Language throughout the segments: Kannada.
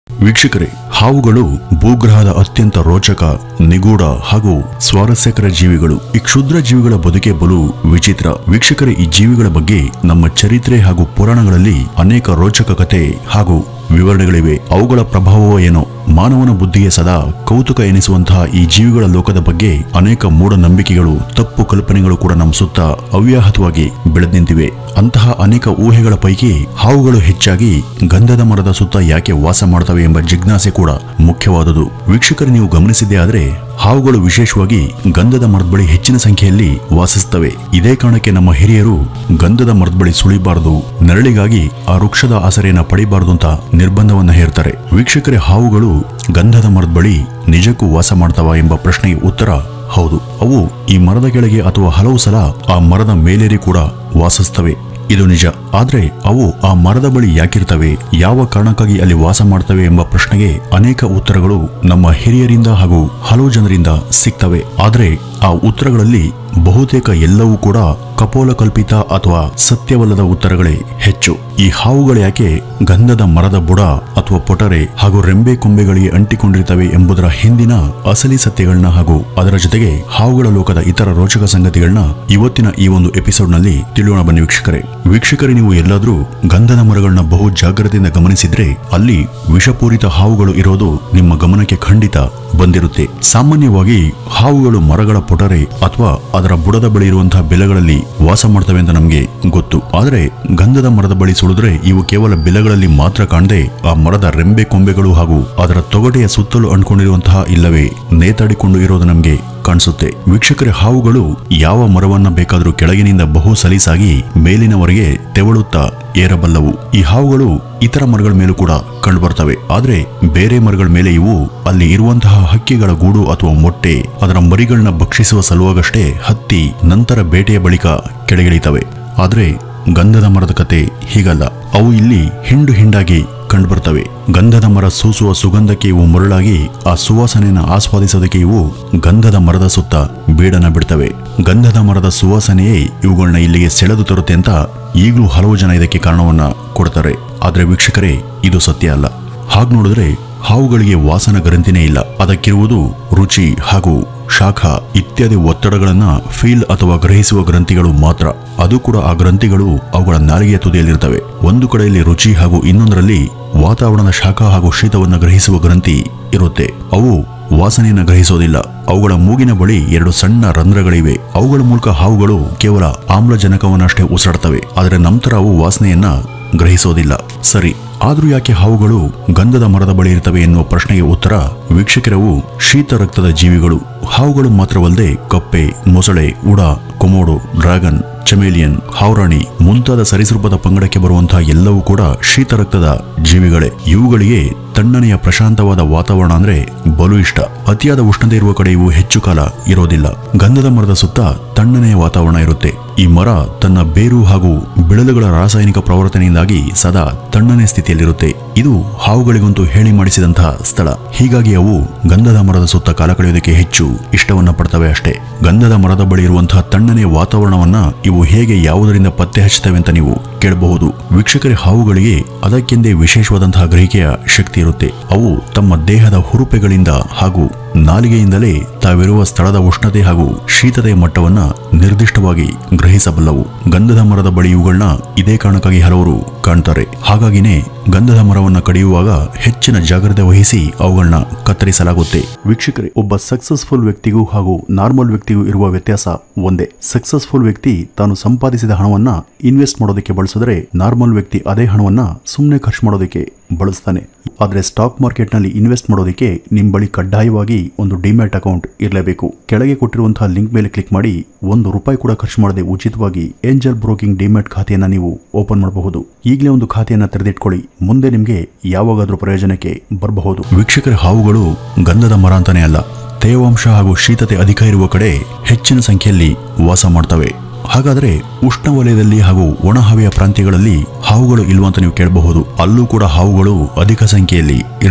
ವೀಕ್ಷಕರೇ ಹಾವುಗಳು ಭೂಗ್ರಹದ ಅತ್ಯಂತ ರೋಚಕ ನಿಗೂಢ ಹಾಗೂ ಸ್ವಾರಸ್ಯಕರ ಜೀವಿಗಳು ಈ ಕ್ಷುದ್ರ ಜೀವಿಗಳ ಬದುಕೆ ಬಲು ವಿಚಿತ್ರ ವೀಕ್ಷಕರೇ ಈ ಜೀವಿಗಳ ಬಗ್ಗೆ ನಮ್ಮ ಚರಿತ್ರೆ ಹಾಗೂ ಪುರಾಣಗಳಲ್ಲಿ ಅನೇಕ ರೋಚಕ ಕಥೆ ಹಾಗೂ ವಿವರಣೆಗಳಿವೆ ಅವುಗಳ ಪ್ರಭಾವವೋ ಏನೋ ಮಾನವನ ಬುದ್ಧಿಗೆ ಸದಾ ಕೌತುಕ ಎನಿಸುವಂತಹ ಈ ಜೀವಿಗಳ ಲೋಕದ ಬಗ್ಗೆ ಅನೇಕ ಮೂಢನಂಬಿಕೆಗಳು ತಪ್ಪು ಕಲ್ಪನೆಗಳು ಕೂಡ ನಮ್ಮ ಸುತ್ತ ಅವ್ಯಾಹತವಾಗಿ ಬೆಳೆದು ನಿಂತಿವೆ ಅಂತಹ ಅನೇಕ ಊಹೆಗಳ ಪೈಕಿ ಹಾವುಗಳು ಹೆಚ್ಚಾಗಿ ಗಂಧದ ಮರದ ಸುತ್ತ ಯಾಕೆ ವಾಸ ಮಾಡ್ತವೆ ಎಂಬ ಜಿಜ್ಞಾಸೆ ಕೂಡ ಮುಖ್ಯವಾದುದು ವೀಕ್ಷಕರು ನೀವು ಗಮನಿಸಿದ್ದೇ ಆದ್ರೆ ಹಾವುಗಳು ವಿಶೇಷವಾಗಿ ಗಂಧದ ಮರದ ಬಳಿ ಹೆಚ್ಚಿನ ಸಂಖ್ಯೆಯಲ್ಲಿ ವಾಸಿಸುತ್ತವೆ ಇದೇ ಕಾರಣಕ್ಕೆ ನಮ್ಮ ಹಿರಿಯರು ಗಂಧದ ಮರದ ಬಳಿ ಸುಳಿಬಾರದು ನೆರಳಿಗಾಗಿ ಆ ವೃಕ್ಷದ ಆಸರೆಯನ್ನ ಪಡಿಬಾರದು ಅಂತ ನಿರ್ಬಂಧವನ್ನ ಹೇರ್ತಾರೆ ವೀಕ್ಷಕರೇ ಹಾವುಗಳು ಗಂಧದ ಮರದ ಬಳಿ ನಿಜಕ್ಕೂ ವಾಸ ಮಾಡ್ತಾವ ಎಂಬ ಪ್ರಶ್ನೆಗೆ ಉತ್ತರ ಹೌದು ಅವು ಈ ಮರದ ಕೆಳಗೆ ಅಥವಾ ಹಲವು ಸಲ ಆ ಮರದ ಮೇಲೇರಿ ಕೂಡ ವಾಸಿಸ್ತವೆ ಇದು ನಿಜ ಆದ್ರೆ ಅವು ಆ ಮರದ ಬಳಿ ಯಾಕಿರ್ತವೆ ಯಾವ ಕಾರಣಕ್ಕಾಗಿ ಅಲ್ಲಿ ವಾಸ ಮಾಡ್ತವೆ ಎಂಬ ಪ್ರಶ್ನೆಗೆ ಅನೇಕ ಉತ್ತರಗಳು ನಮ್ಮ ಹಿರಿಯರಿಂದ ಹಾಗೂ ಹಲವು ಜನರಿಂದ ಸಿಗ್ತವೆ ಆದ್ರೆ ಆ ಉತ್ತರಗಳಲ್ಲಿ ಬಹುತೇಕ ಎಲ್ಲವೂ ಕೂಡ ಕಪೋಲ ಕಲ್ಪಿತ ಅಥವಾ ಸತ್ಯವಲ್ಲದ ಉತ್ತರಗಳೇ ಹೆಚ್ಚು ಈ ಹಾವುಗಳು ಯಾಕೆ ಗಂಧದ ಮರದ ಬುಡ ಅಥವಾ ಪೊಟರೆ ಹಾಗೂ ರೆಂಬೆ ಕೊಂಬೆಗಳಿಗೆ ಅಂಟಿಕೊಂಡಿರ್ತವೆ ಎಂಬುದರ ಹಿಂದಿನ ಅಸಲಿ ಸತ್ಯಗಳನ್ನ ಹಾಗೂ ಅದರ ಜೊತೆಗೆ ಹಾವುಗಳ ಲೋಕದ ಇತರ ರೋಚಕ ಸಂಗತಿಗಳನ್ನ ಇವತ್ತಿನ ಈ ಒಂದು ಎಪಿಸೋಡ್ನಲ್ಲಿ ತಿಳಿಯೋಣ ಬನ್ನಿ ವೀಕ್ಷಕರೇ ವೀಕ್ಷಕರೇ ನೀವು ಎಲ್ಲಾದ್ರೂ ಗಂಧದ ಮರಗಳನ್ನ ಬಹು ಜಾಗ್ರತೆಯಿಂದ ಗಮನಿಸಿದ್ರೆ ಅಲ್ಲಿ ವಿಷಪೂರಿತ ಹಾವುಗಳು ಇರೋದು ನಿಮ್ಮ ಗಮನಕ್ಕೆ ಖಂಡಿತ ಬಂದಿರುತ್ತೆ ಸಾಮಾನ್ಯವಾಗಿ ಹಾವುಗಳು ಮರಗಳ ಪೊಟರೆ ಅಥವಾ ಅದರ ಬುಡದ ಬಳಿ ಇರುವಂತಹ ಬೆಲೆಗಳಲ್ಲಿ ವಾಸ ಮಾಡ್ತವೆ ಅಂತ ನಮಗೆ ಗೊತ್ತು ಆದರೆ ಗಂಧದ ಮರದ ಬಳಿ ಸುಳಿದ್ರೆ ಇವು ಕೇವಲ ಬೆಲೆಗಳಲ್ಲಿ ಮಾತ್ರ ಕಾಣದೆ ಆ ಮರದ ರೆಂಬೆ ಕೊಂಬೆಗಳು ಹಾಗೂ ಅದರ ತೊಗಟೆಯ ಸುತ್ತಲೂ ಅಂಟ್ಕೊಂಡಿರುವಂತಹ ಇಲ್ಲವೇ ನೇತಾಡಿಕೊಂಡು ಇರೋದು ನಮಗೆ ಕಾಣಿಸುತ್ತೆ ವೀಕ್ಷಕರೇ ಹಾವುಗಳು ಯಾವ ಮರವನ್ನ ಬೇಕಾದರೂ ಕೆಳಗಿನಿಂದ ಬಹು ಸಲೀಸಾಗಿ ಮೇಲಿನವರೆಗೆ ತೆವಳುತ್ತಾ ಏರಬಲ್ಲವು ಈ ಹಾವುಗಳು ಇತರ ಮರಗಳ ಮೇಲೂ ಕೂಡ ಕಂಡುಬರ್ತವೆ ಆದ್ರೆ ಬೇರೆ ಮರಗಳ ಮೇಲೆ ಇವು ಅಲ್ಲಿ ಇರುವಂತಹ ಹಕ್ಕಿಗಳ ಗೂಡು ಅಥವಾ ಮೊಟ್ಟೆ ಅದರ ಮರಿಗಳನ್ನ ಭಕ್ಷಿಸುವ ಸಲುವಾಗಷ್ಟೇ ಹತ್ತಿ ನಂತರ ಬೇಟೆಯ ಬಳಿಕ ಕೆಳಗಿಳಿತವೆ ಆದ್ರೆ ಗಂಧದ ಮರದ ಕತೆ ಹೀಗಲ್ಲ ಅವು ಇಲ್ಲಿ ಹಿಂಡು ಹಿಂಡಾಗಿ ಕಂಡುಬರ್ತವೆ ಗಂಧದ ಮರ ಸೂಸುವ ಸುಗಂಧಕ್ಕೆ ಇವು ಮರುಳಾಗಿ ಆ ಸುವಾಸನೆಯನ್ನು ಆಸ್ವಾದಿಸೋದಕ್ಕೆ ಇವು ಗಂಧದ ಮರದ ಸುತ್ತ ಬೀಡನ ಬಿಡ್ತವೆ ಗಂಧದ ಮರದ ಸುವಾಸನೆಯೇ ಇವುಗಳನ್ನ ಇಲ್ಲಿಗೆ ಸೆಳೆದು ತರುತ್ತೆ ಅಂತ ಈಗಲೂ ಹಲವು ಜನ ಇದಕ್ಕೆ ಕಾರಣವನ್ನ ಕೊಡ್ತಾರೆ ಆದ್ರೆ ವೀಕ್ಷಕರೇ ಇದು ಸತ್ಯ ಅಲ್ಲ ಹಾಗೆ ನೋಡಿದ್ರೆ ಹಾವುಗಳಿಗೆ ವಾಸನ ಗ್ರಂಥಿನೇ ಇಲ್ಲ ಅದಕ್ಕಿರುವುದು ರುಚಿ ಹಾಗೂ ಶಾಖ ಇತ್ಯಾದಿ ಒತ್ತಡಗಳನ್ನ ಫೀಲ್ ಅಥವಾ ಗ್ರಹಿಸುವ ಗ್ರಂಥಿಗಳು ಮಾತ್ರ ಅದು ಕೂಡ ಆ ಗ್ರಂಥಿಗಳು ಅವುಗಳ ನಾಲಿಗೆಯ ತುದಿಯಲ್ಲಿರ್ತವೆ ಒಂದು ಕಡೆಯಲ್ಲಿ ರುಚಿ ಹಾಗೂ ಇನ್ನೊಂದರಲ್ಲಿ ವಾತಾವರಣದ ಶಾಖ ಹಾಗೂ ಶೀತವನ್ನು ಗ್ರಹಿಸುವ ಗ್ರಂಥಿ ಇರುತ್ತೆ ಅವು ವಾಸನೆಯನ್ನು ಗ್ರಹಿಸೋದಿಲ್ಲ ಅವುಗಳ ಮೂಗಿನ ಬಳಿ ಎರಡು ಸಣ್ಣ ರಂಧ್ರಗಳಿವೆ ಅವುಗಳ ಮೂಲಕ ಹಾವುಗಳು ಕೇವಲ ಆಮ್ಲಜನಕವನ್ನಷ್ಟೇ ಉಸಿರಾಡ್ತವೆ ಆದರೆ ನಂತರ ಅವು ವಾಸನೆಯನ್ನ ಗ್ರಹಿಸೋದಿಲ್ಲ ಸರಿ ಆದ್ರೂ ಯಾಕೆ ಹಾವುಗಳು ಗಂಧದ ಮರದ ಬಳಿ ಇರ್ತವೆ ಎನ್ನುವ ಪ್ರಶ್ನೆಗೆ ಉತ್ತರ ವೀಕ್ಷಕರವು ಶೀತ ರಕ್ತದ ಜೀವಿಗಳು ಹಾವುಗಳು ಮಾತ್ರವಲ್ಲದೆ ಕಪ್ಪೆ ಮೊಸಳೆ ಉಡ ಕೊಮೋಡೋ ಡ್ರ್ಯಾಗನ್ ಚಮೇಲಿಯನ್ ಹಾವ್ರಾಣಿ ಮುಂತಾದ ಸರಿಸೃಪದ ಪಂಗಡಕ್ಕೆ ಬರುವಂತಹ ಎಲ್ಲವೂ ಕೂಡ ಶೀತ ರಕ್ತದ ಜೀವಿಗಳೇ ಇವುಗಳಿಗೆ ತಣ್ಣನೆಯ ಪ್ರಶಾಂತವಾದ ವಾತಾವರಣ ಅಂದ್ರೆ ಬಲು ಇಷ್ಟ ಅತಿಯಾದ ಉಷ್ಣತೆ ಇರುವ ಕಡೆ ಇವು ಹೆಚ್ಚು ಕಾಲ ಇರೋದಿಲ್ಲ ಗಂಧದ ಮರದ ಸುತ್ತ ತಣ್ಣನೆಯ ವಾತಾವರಣ ಇರುತ್ತೆ ಈ ಮರ ತನ್ನ ಬೇರು ಹಾಗೂ ಬಿಳಲುಗಳ ರಾಸಾಯನಿಕ ಪ್ರವರ್ತನೆಯಿಂದಾಗಿ ಸದಾ ತಣ್ಣನೆ ಸ್ಥಿತಿಯಲ್ಲಿರುತ್ತೆ ಇದು ಹಾವುಗಳಿಗಂತೂ ಹೇಳಿ ಮಾಡಿಸಿದಂತಹ ಸ್ಥಳ ಹೀಗಾಗಿ ಅವು ಗಂಧದ ಮರದ ಸುತ್ತ ಕಾಲ ಕಳೆಯೋದಕ್ಕೆ ಹೆಚ್ಚು ಇಷ್ಟವನ್ನ ಪಡ್ತವೆ ಅಷ್ಟೇ ಗಂಧದ ಮರದ ಬಳಿ ಇರುವಂತಹ ತಣ್ಣನೆಯ ವಾತಾವರಣವನ್ನ ಇವು ಹೇಗೆ ಯಾವುದರಿಂದ ಪತ್ತೆ ಹಚ್ಚುತ್ತವೆ ಅಂತ ನೀವು ಕೇಳಬಹುದು ವೀಕ್ಷಕರೇ ಹಾವುಗಳಿಗೆ ಅದಕ್ಕೆಂದೇ ವಿಶೇಷವಾದಂತಹ ಗ್ರಹಿಕೆಯ ಶಕ್ತಿ ಇರುತ್ತೆ ಅವು ತಮ್ಮ ದೇಹದ ಹುರುಪೆಗಳಿಂದ ಹಾಗೂ ನಾಲಿಗೆಯಿಂದಲೇ ತಾವಿರುವ ಸ್ಥಳದ ಉಷ್ಣತೆ ಹಾಗೂ ಶೀತತೆಯ ಮಟ್ಟವನ್ನ ನಿರ್ದಿಷ್ಟವಾಗಿ ಗ್ರಹಿಸಬಲ್ಲವು ಗಂಧದ ಮರದ ಬಳಿ ಇವುಗಳನ್ನ ಇದೇ ಕಾರಣಕ್ಕಾಗಿ ಹಲವರು ಕಾಣ್ತಾರೆ ಹಾಗಾಗಿನೇ ಗಂಧದ ಮರವನ್ನ ಕಡಿಯುವಾಗ ಹೆಚ್ಚಿನ ಜಾಗ್ರತೆ ವಹಿಸಿ ಅವುಗಳನ್ನ ಕತ್ತರಿಸಲಾಗುತ್ತೆ ವೀಕ್ಷಕರೇ ಒಬ್ಬ ಸಕ್ಸಸ್ಫುಲ್ ವ್ಯಕ್ತಿಗೂ ಹಾಗೂ ನಾರ್ಮಲ್ ವ್ಯಕ್ತಿಗೂ ಇರುವ ವ್ಯತ್ಯಾಸ ಒಂದೇ ಸಕ್ಸಸ್ಫುಲ್ ವ್ಯಕ್ತಿ ತಾನು ಸಂಪಾದಿಸಿದ ಹಣವನ್ನ ಇನ್ವೆಸ್ಟ್ ಮಾಡೋದಕ್ಕೆ ಬಳಸಿದ್ರೆ ನಾರ್ಮಲ್ ವ್ಯಕ್ತಿ ಅದೇ ಹಣವನ್ನ ಸುಮ್ಮನೆ ಖರ್ಚು ಮಾಡೋದಕ್ಕೆ ಬಳಸ್ತಾನೆ ಆದ್ರೆ ಸ್ಟಾಕ್ ಮಾರ್ಕೆಟ್ ನಲ್ಲಿ ಇನ್ವೆಸ್ಟ್ ಮಾಡೋದಕ್ಕೆ ನಿಮ್ ಬಳಿ ಕಡ್ಡಾಯವಾಗಿ ಒಂದು ಡಿಮ್ಯಾಟ್ ಅಕೌಂಟ್ ಇರಲೇಬೇಕು ಕೆಳಗೆ ಕೊಟ್ಟಿರುವಂತಹ ಲಿಂಕ್ ಮೇಲೆ ಕ್ಲಿಕ್ ಮಾಡಿ ಒಂದು ರೂಪಾಯಿ ಕೂಡ ಖರ್ಚು ಮಾಡದೆ ಉಚಿತವಾಗಿ ಏಂಜಲ್ ಬ್ರೋಕಿಂಗ್ ಡಿಮ್ಯಾಟ್ ಖಾತೆಯನ್ನ ನೀವು ಓಪನ್ ಮಾಡಬಹುದು ಈಗಲೇ ಒಂದು ಖಾತೆಯನ್ನ ತೆರೆದಿಟ್ಕೊಳ್ಳಿ ಮುಂದೆ ನಿಮ್ಗೆ ಯಾವಾಗಾದ್ರೂ ಪ್ರಯೋಜನಕ್ಕೆ ಬರಬಹುದು ವೀಕ್ಷಕರ ಹಾವುಗಳು ಗಂಧದ ಮರ ಅಂತಾನೆ ಅಲ್ಲ ತೇವಾಂಶ ಹಾಗೂ ಶೀತತೆ ಅಧಿಕ ಇರುವ ಕಡೆ ಹೆಚ್ಚಿನ ಸಂಖ್ಯೆಯಲ್ಲಿ ವಾಸ ಮಾಡ್ತವೆ ಹಾಗಾದ್ರೆ ಉಷ್ಣವಲಯದಲ್ಲಿ ಹಾಗೂ ಒಣಹವೆಯ ಪ್ರಾಂತ್ಯಗಳಲ್ಲಿ ಹಾವುಗಳು ಇಲ್ವಂತ ನೀವು ಕೇಳಬಹುದು ಅಲ್ಲೂ ಕೂಡ ಹಾವುಗಳು ಅಧಿಕ ಸಂಖ್ಯೆಯಲ್ಲಿ ಇರುತ್ತವೆ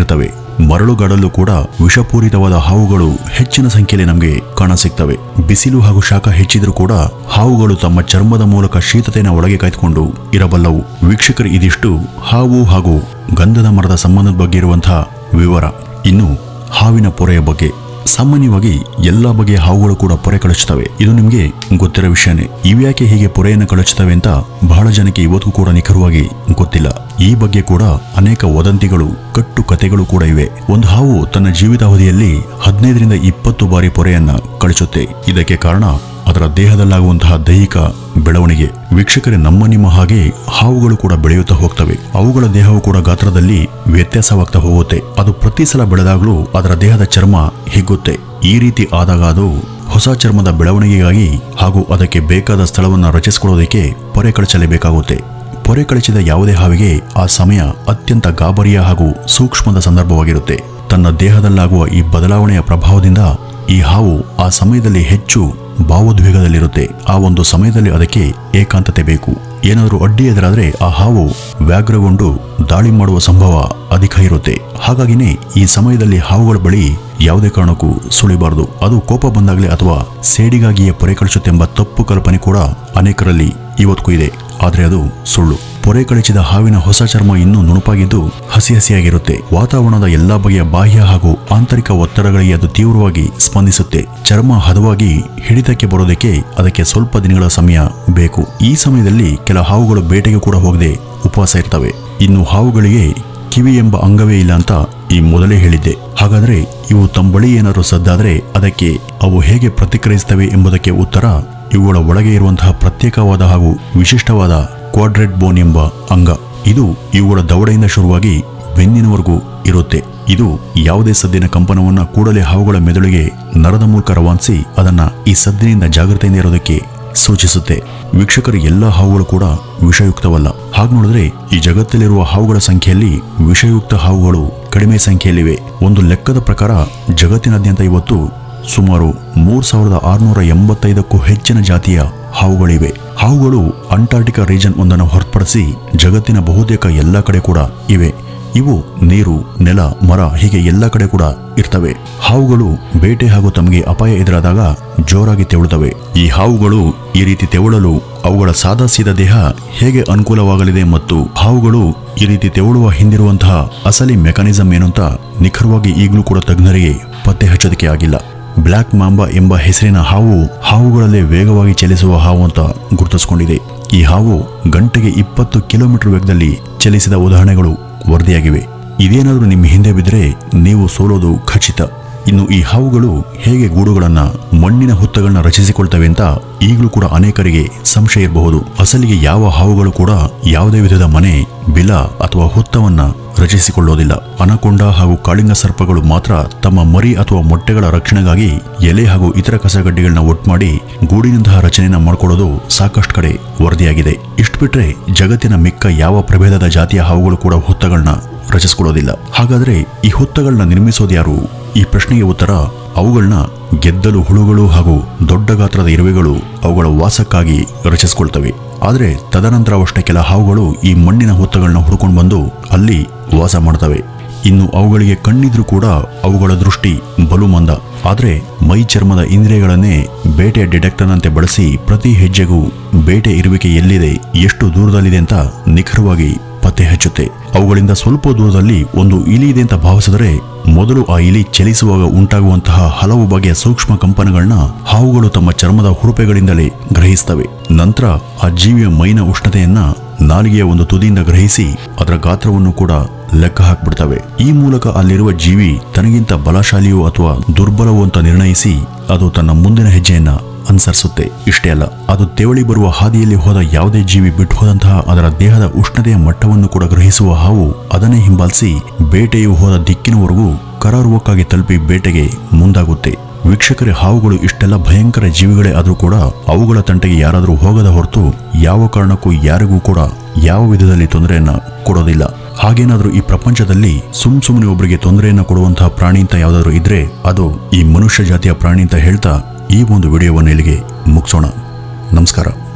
ಮರಳುಗಾಡಲ್ಲೂ ಕೂಡ ವಿಷಪೂರಿತವಾದ ಹಾವುಗಳು ಹೆಚ್ಚಿನ ಸಂಖ್ಯೆಯಲ್ಲಿ ನಮಗೆ ಕಾಣಸಿಗ್ತವೆ ಬಿಸಿಲು ಹಾಗೂ ಶಾಖ ಹೆಚ್ಚಿದ್ರೂ ಕೂಡ ಹಾವುಗಳು ತಮ್ಮ ಚರ್ಮದ ಮೂಲಕ ಶೀತತೆಯನ್ನು ಒಳಗೆ ಕಾಯ್ದುಕೊಂಡು ಇರಬಲ್ಲವು ವೀಕ್ಷಕರು ಇದಿಷ್ಟು ಹಾವು ಹಾಗೂ ಗಂಧದ ಮರದ ಸಂಬಂಧದ ಬಗ್ಗೆ ಇರುವಂತಹ ವಿವರ ಇನ್ನು ಹಾವಿನ ಪೊರೆಯ ಬಗ್ಗೆ ಸಾಮಾನ್ಯವಾಗಿ ಎಲ್ಲಾ ಬಗೆಯ ಹಾವುಗಳು ಕೂಡ ಪೊರೆ ಕಳುಚುತ್ತವೆ ಇದು ನಿಮಗೆ ಗೊತ್ತಿರೋ ವಿಷಯನೇ ಇವ್ಯಾಕೆ ಹೀಗೆ ಪೊರೆಯನ್ನು ಕಳುಚುತ್ತವೆ ಅಂತ ಬಹಳ ಜನಕ್ಕೆ ಇವತ್ತು ಕೂಡ ನಿಖರವಾಗಿ ಗೊತ್ತಿಲ್ಲ ಈ ಬಗ್ಗೆ ಕೂಡ ಅನೇಕ ವದಂತಿಗಳು ಕಟ್ಟು ಕಥೆಗಳು ಕೂಡ ಇವೆ ಒಂದು ಹಾವು ತನ್ನ ಜೀವಿತಾವಧಿಯಲ್ಲಿ ಹದಿನೈದರಿಂದ ಇಪ್ಪತ್ತು ಬಾರಿ ಪೊರೆಯನ್ನ ಕಳಿಸುತ್ತೆ ಇದಕ್ಕೆ ಕಾರಣ ಅದರ ದೇಹದಲ್ಲಾಗುವಂತಹ ದೈಹಿಕ ಬೆಳವಣಿಗೆ ವೀಕ್ಷಕರೇ ನಮ್ಮ ನಿಮ್ಮ ಹಾಗೆ ಹಾವುಗಳು ಕೂಡ ಬೆಳೆಯುತ್ತಾ ಹೋಗ್ತವೆ ಅವುಗಳ ದೇಹವು ಕೂಡ ಗಾತ್ರದಲ್ಲಿ ವ್ಯತ್ಯಾಸವಾಗ್ತಾ ಹೋಗುತ್ತೆ ಅದು ಪ್ರತಿ ಸಲ ಬೆಳೆದಾಗಲೂ ಅದರ ದೇಹದ ಚರ್ಮ ಹಿಗ್ಗುತ್ತೆ ಈ ರೀತಿ ಆದಾಗ ಅದು ಹೊಸ ಚರ್ಮದ ಬೆಳವಣಿಗೆಗಾಗಿ ಹಾಗೂ ಅದಕ್ಕೆ ಬೇಕಾದ ಸ್ಥಳವನ್ನು ರಚಿಸಿಕೊಳ್ಳೋದಕ್ಕೆ ಪೊರೆ ಕಳಚಲೇಬೇಕಾಗುತ್ತೆ ಪೊರೆ ಕಳಚಿದ ಯಾವುದೇ ಹಾವಿಗೆ ಆ ಸಮಯ ಅತ್ಯಂತ ಗಾಬರಿಯ ಹಾಗೂ ಸೂಕ್ಷ್ಮದ ಸಂದರ್ಭವಾಗಿರುತ್ತೆ ತನ್ನ ದೇಹದಲ್ಲಾಗುವ ಈ ಬದಲಾವಣೆಯ ಪ್ರಭಾವದಿಂದ ಈ ಹಾವು ಆ ಸಮಯದಲ್ಲಿ ಹೆಚ್ಚು ಭಾವೋದ್ವೇಗದಲ್ಲಿರುತ್ತೆ ಆ ಒಂದು ಸಮಯದಲ್ಲಿ ಅದಕ್ಕೆ ಏಕಾಂತತೆ ಬೇಕು ಏನಾದರೂ ಅಡ್ಡಿ ಎದುರಾದ್ರೆ ಆ ಹಾವು ವ್ಯಾಘ್ರಗೊಂಡು ದಾಳಿ ಮಾಡುವ ಸಂಭವ ಅಧಿಕ ಇರುತ್ತೆ ಹಾಗಾಗಿನೇ ಈ ಸಮಯದಲ್ಲಿ ಹಾವುಗಳ ಬಳಿ ಯಾವುದೇ ಕಾರಣಕ್ಕೂ ಸುಳಿಬಾರದು ಅದು ಕೋಪ ಬಂದಾಗಲೇ ಅಥವಾ ಸೇಡಿಗಾಗಿಯೇ ಪೊರೆ ಕಳಿಸುತ್ತೆಂಬ ತಪ್ಪು ಕಲ್ಪನೆ ಕೂಡ ಅನೇಕರಲ್ಲಿ ಇವತ್ತಿಗೂ ಇದೆ ಆದರೆ ಅದು ಸುಳ್ಳು ಪೊರೆ ಕಳಚಿದ ಹಾವಿನ ಹೊಸ ಚರ್ಮ ಇನ್ನೂ ನುಣುಪಾಗಿದ್ದು ಹಸಿ ಹಸಿಯಾಗಿರುತ್ತೆ ವಾತಾವರಣದ ಎಲ್ಲಾ ಬಗೆಯ ಬಾಹ್ಯ ಹಾಗೂ ಆಂತರಿಕ ಒತ್ತಡಗಳಿಗೆ ಅದು ತೀವ್ರವಾಗಿ ಸ್ಪಂದಿಸುತ್ತೆ ಚರ್ಮ ಹದವಾಗಿ ಹಿಡಿತಕ್ಕೆ ಬರೋದಕ್ಕೆ ಅದಕ್ಕೆ ಸ್ವಲ್ಪ ದಿನಗಳ ಸಮಯ ಬೇಕು ಈ ಸಮಯದಲ್ಲಿ ಕೆಲ ಹಾವುಗಳು ಬೇಟೆಗೆ ಕೂಡ ಹೋಗದೆ ಉಪವಾಸ ಇರ್ತವೆ ಇನ್ನು ಹಾವುಗಳಿಗೆ ಕಿವಿ ಎಂಬ ಅಂಗವೇ ಇಲ್ಲ ಅಂತ ಈ ಮೊದಲೇ ಹೇಳಿದ್ದೆ ಹಾಗಾದ್ರೆ ಇವು ತಮ್ಮ ಬಳಿ ಏನಾದರೂ ಸದ್ದಾದ್ರೆ ಅದಕ್ಕೆ ಅವು ಹೇಗೆ ಪ್ರತಿಕ್ರಿಯಿಸ್ತವೆ ಎಂಬುದಕ್ಕೆ ಉತ್ತರ ಇವುಗಳ ಒಳಗೆ ಇರುವಂತಹ ಪ್ರತ್ಯೇಕವಾದ ಹಾಗೂ ವಿಶಿಷ್ಟವಾದ ಕ್ವಾಡ್ರೆಟ್ ಬೋನ್ ಎಂಬ ಅಂಗ ಇದು ಇವುಗಳ ದವಡೆಯಿಂದ ಶುರುವಾಗಿ ಬೆನ್ನಿನವರೆಗೂ ಇರುತ್ತೆ ಇದು ಯಾವುದೇ ಸದ್ದಿನ ಕಂಪನವನ್ನ ಕೂಡಲೇ ಹಾವುಗಳ ಮೆದುಳಿಗೆ ನರದ ಮೂಲಕ ರವಾನಿಸಿ ಅದನ್ನ ಈ ಸದ್ದಿನಿಂದ ಜಾಗೃತೆಯಿಂದ ಇರೋದಕ್ಕೆ ಸೂಚಿಸುತ್ತೆ ವೀಕ್ಷಕರು ಎಲ್ಲ ಹಾವುಗಳು ಕೂಡ ವಿಷಯುಕ್ತವಲ್ಲ ಹಾಗೆ ನೋಡಿದ್ರೆ ಈ ಜಗತ್ತಲ್ಲಿರುವ ಹಾವುಗಳ ಸಂಖ್ಯೆಯಲ್ಲಿ ವಿಷಯುಕ್ತ ಹಾವುಗಳು ಕಡಿಮೆ ಸಂಖ್ಯೆಯಲ್ಲಿವೆ ಒಂದು ಲೆಕ್ಕದ ಪ್ರಕಾರ ಜಗತ್ತಿನಾದ್ಯಂತ ಇವತ್ತು ಸುಮಾರು ಮೂರ್ ಸಾವಿರದ ಆರುನೂರ ಎಂಬತ್ತೈದಕ್ಕೂ ಹೆಚ್ಚಿನ ಜಾತಿಯ ಹಾವುಗಳಿವೆ ಹಾವುಗಳು ಅಂಟಾರ್ಟಿಕಾ ರೀಜನ್ ಒಂದನ್ನು ಹೊರತುಪಡಿಸಿ ಜಗತ್ತಿನ ಬಹುತೇಕ ಎಲ್ಲ ಕಡೆ ಕೂಡ ಇವೆ ಇವು ನೀರು ನೆಲ ಮರ ಹೀಗೆ ಎಲ್ಲ ಕಡೆ ಕೂಡ ಇರ್ತವೆ ಹಾವುಗಳು ಬೇಟೆ ಹಾಗೂ ತಮಗೆ ಅಪಾಯ ಎದುರಾದಾಗ ಜೋರಾಗಿ ತೆವಳುತ್ತವೆ ಈ ಹಾವುಗಳು ಈ ರೀತಿ ತೆವಳಲು ಅವುಗಳ ಸಾದಾ ಸೀದಾ ದೇಹ ಹೇಗೆ ಅನುಕೂಲವಾಗಲಿದೆ ಮತ್ತು ಹಾವುಗಳು ಈ ರೀತಿ ತೆವಳುವ ಹಿಂದಿರುವಂತಹ ಅಸಲಿ ಮೆಕಾನಿಸಂ ಏನು ಅಂತ ನಿಖರವಾಗಿ ಈಗಲೂ ಕೂಡ ತಜ್ಞರಿಗೆ ಪತ್ತೆ ಹಚ್ಚೋದಕ್ಕೆ ಆಗಿಲ್ಲ ಬ್ಲ್ಯಾಕ್ ಮಾಂಬಾ ಎಂಬ ಹೆಸರಿನ ಹಾವು ಹಾವುಗಳಲ್ಲೇ ವೇಗವಾಗಿ ಚಲಿಸುವ ಹಾವು ಅಂತ ಗುರುತಿಸಿಕೊಂಡಿದೆ ಈ ಹಾವು ಗಂಟೆಗೆ ಇಪ್ಪತ್ತು ಕಿಲೋಮೀಟರ್ ವೇಗದಲ್ಲಿ ಚಲಿಸಿದ ಉದಾಹರಣೆಗಳು ವರದಿಯಾಗಿವೆ ಇದೇನಾದರೂ ನಿಮ್ಮ ಹಿಂದೆ ಬಿದ್ದರೆ ನೀವು ಸೋಲೋದು ಖಚಿತ ಇನ್ನು ಈ ಹಾವುಗಳು ಹೇಗೆ ಗೂಡುಗಳನ್ನ ಮಣ್ಣಿನ ಹುತ್ತಗಳನ್ನ ರಚಿಸಿಕೊಳ್ತವೆ ಅಂತ ಈಗಲೂ ಕೂಡ ಅನೇಕರಿಗೆ ಸಂಶಯ ಇರಬಹುದು ಅಸಲಿಗೆ ಯಾವ ಹಾವುಗಳು ಕೂಡ ಯಾವುದೇ ವಿಧದ ಮನೆ ಬಿಲ ಅಥವಾ ಹುತ್ತವನ್ನ ರಚಿಸಿಕೊಳ್ಳೋದಿಲ್ಲ ಅನಕೊಂಡ ಹಾಗೂ ಕಾಳಿಂಗ ಸರ್ಪಗಳು ಮಾತ್ರ ತಮ್ಮ ಮರಿ ಅಥವಾ ಮೊಟ್ಟೆಗಳ ರಕ್ಷಣೆಗಾಗಿ ಎಲೆ ಹಾಗೂ ಇತರ ಕಸಗಡ್ಡೆಗಳನ್ನ ಒಟ್ಟು ಮಾಡಿ ಗೂಡಿನಂತಹ ರಚನೆಯನ್ನ ಮಾಡ್ಕೊಳ್ಳೋದು ಸಾಕಷ್ಟು ಕಡೆ ವರದಿಯಾಗಿದೆ ಇಷ್ಟು ಬಿಟ್ರೆ ಜಗತ್ತಿನ ಮಿಕ್ಕ ಯಾವ ಪ್ರಭೇದದ ಜಾತಿಯ ಹಾವುಗಳು ಕೂಡ ಹುತ್ತಗಳನ್ನ ರಚಿಸಿಕೊಳ್ಳೋದಿಲ್ಲ ಹಾಗಾದ್ರೆ ಈ ಹುತ್ತಗಳನ್ನ ನಿರ್ಮಿಸೋದು ಯಾರು ಈ ಪ್ರಶ್ನೆಗೆ ಉತ್ತರ ಅವುಗಳನ್ನ ಗೆದ್ದಲು ಹುಳುಗಳು ಹಾಗೂ ದೊಡ್ಡ ಗಾತ್ರದ ಇರುವೆಗಳು ಅವುಗಳ ವಾಸಕ್ಕಾಗಿ ರಚಿಸಿಕೊಳ್ತವೆ ಆದರೆ ತದನಂತರವಷ್ಟೇ ಕೆಲ ಹಾವುಗಳು ಈ ಮಣ್ಣಿನ ಹುತ್ತಗಳನ್ನ ಹುಡ್ಕೊಂಡು ಬಂದು ಅಲ್ಲಿ ವಾಸ ಮಾಡ್ತವೆ ಇನ್ನು ಅವುಗಳಿಗೆ ಕಣ್ಣಿದ್ರೂ ಕೂಡ ಅವುಗಳ ದೃಷ್ಟಿ ಬಲು ಮಂದ ಆದರೆ ಮೈ ಚರ್ಮದ ಇಂದ್ರಿಯಗಳನ್ನೇ ಬೇಟೆಯ ಡಿಟೆಕ್ಟರ್ನಂತೆ ಬಳಸಿ ಪ್ರತಿ ಹೆಜ್ಜೆಗೂ ಬೇಟೆ ಇರುವಿಕೆ ಎಲ್ಲಿದೆ ಎಷ್ಟು ದೂರದಲ್ಲಿದೆ ಅಂತ ನಿಖರವಾಗಿ ಪತ್ತೆ ಹಚ್ಚುತ್ತೆ ಅವುಗಳಿಂದ ಸ್ವಲ್ಪ ದೂರದಲ್ಲಿ ಒಂದು ಇಲಿ ಇದೆ ಅಂತ ಭಾವಿಸಿದರೆ ಮೊದಲು ಆ ಇಲಿ ಚಲಿಸುವಾಗ ಉಂಟಾಗುವಂತಹ ಹಲವು ಬಗೆಯ ಸೂಕ್ಷ್ಮ ಕಂಪನಗಳನ್ನ ಹಾವುಗಳು ತಮ್ಮ ಚರ್ಮದ ಹುರುಪೆಗಳಿಂದಲೇ ಗ್ರಹಿಸ್ತವೆ ನಂತರ ಆ ಜೀವಿಯ ಮೈನ ಉಷ್ಣತೆಯನ್ನ ನಾಲಿಗೆಯ ಒಂದು ತುದಿಯಿಂದ ಗ್ರಹಿಸಿ ಅದರ ಗಾತ್ರವನ್ನು ಕೂಡ ಲೆಕ್ಕ ಹಾಕ್ಬಿಡ್ತವೆ ಈ ಮೂಲಕ ಅಲ್ಲಿರುವ ಜೀವಿ ತನಗಿಂತ ಬಲಶಾಲಿಯೋ ಅಥವಾ ದುರ್ಬಲವೋ ಅಂತ ನಿರ್ಣಯಿಸಿ ಅದು ತನ್ನ ಮುಂದಿನ ಹೆಜ್ಜೆಯನ್ನ ಅನುಸರಿಸುತ್ತೆ ಇಷ್ಟೇ ಅಲ್ಲ ಅದು ತೆವಳಿ ಬರುವ ಹಾದಿಯಲ್ಲಿ ಹೋದ ಯಾವುದೇ ಜೀವಿ ಬಿಟ್ಟು ಹೋದಂತಹ ಅದರ ದೇಹದ ಉಷ್ಣತೆಯ ಮಟ್ಟವನ್ನು ಕೂಡ ಗ್ರಹಿಸುವ ಹಾವು ಅದನ್ನೇ ಹಿಂಬಾಲಿಸಿ ಬೇಟೆಯು ಹೋದ ದಿಕ್ಕಿನವರೆಗೂ ಕರಾರುವಕ್ಕಾಗಿ ತಲುಪಿ ಬೇಟೆಗೆ ಮುಂದಾಗುತ್ತೆ ವೀಕ್ಷಕರೇ ಹಾವುಗಳು ಇಷ್ಟೆಲ್ಲ ಭಯಂಕರ ಜೀವಿಗಳೇ ಆದರೂ ಕೂಡ ಅವುಗಳ ತಂಟೆಗೆ ಯಾರಾದರೂ ಹೋಗದ ಹೊರತು ಯಾವ ಕಾರಣಕ್ಕೂ ಯಾರಿಗೂ ಕೂಡ ಯಾವ ವಿಧದಲ್ಲಿ ತೊಂದರೆಯನ್ನ ಕೊಡೋದಿಲ್ಲ ಹಾಗೇನಾದ್ರೂ ಈ ಪ್ರಪಂಚದಲ್ಲಿ ಸುಮ್ ಸುಮ್ಮನೆ ಒಬ್ಬರಿಗೆ ತೊಂದರೆಯನ್ನ ಕೊಡುವಂತಹ ಪ್ರಾಣಿ ಅಂತ ಯಾವ್ದಾದ್ರು ಇದ್ರೆ ಅದು ಈ ಮನುಷ್ಯ ಜಾತಿಯ ಪ್ರಾಣಿ ಅಂತ ಹೇಳ್ತಾ ಈ ಒಂದು ವಿಡಿಯೋವನ್ನು ಇಲ್ಲಿಗೆ ಮುಗಿಸೋಣ ನಮಸ್ಕಾರ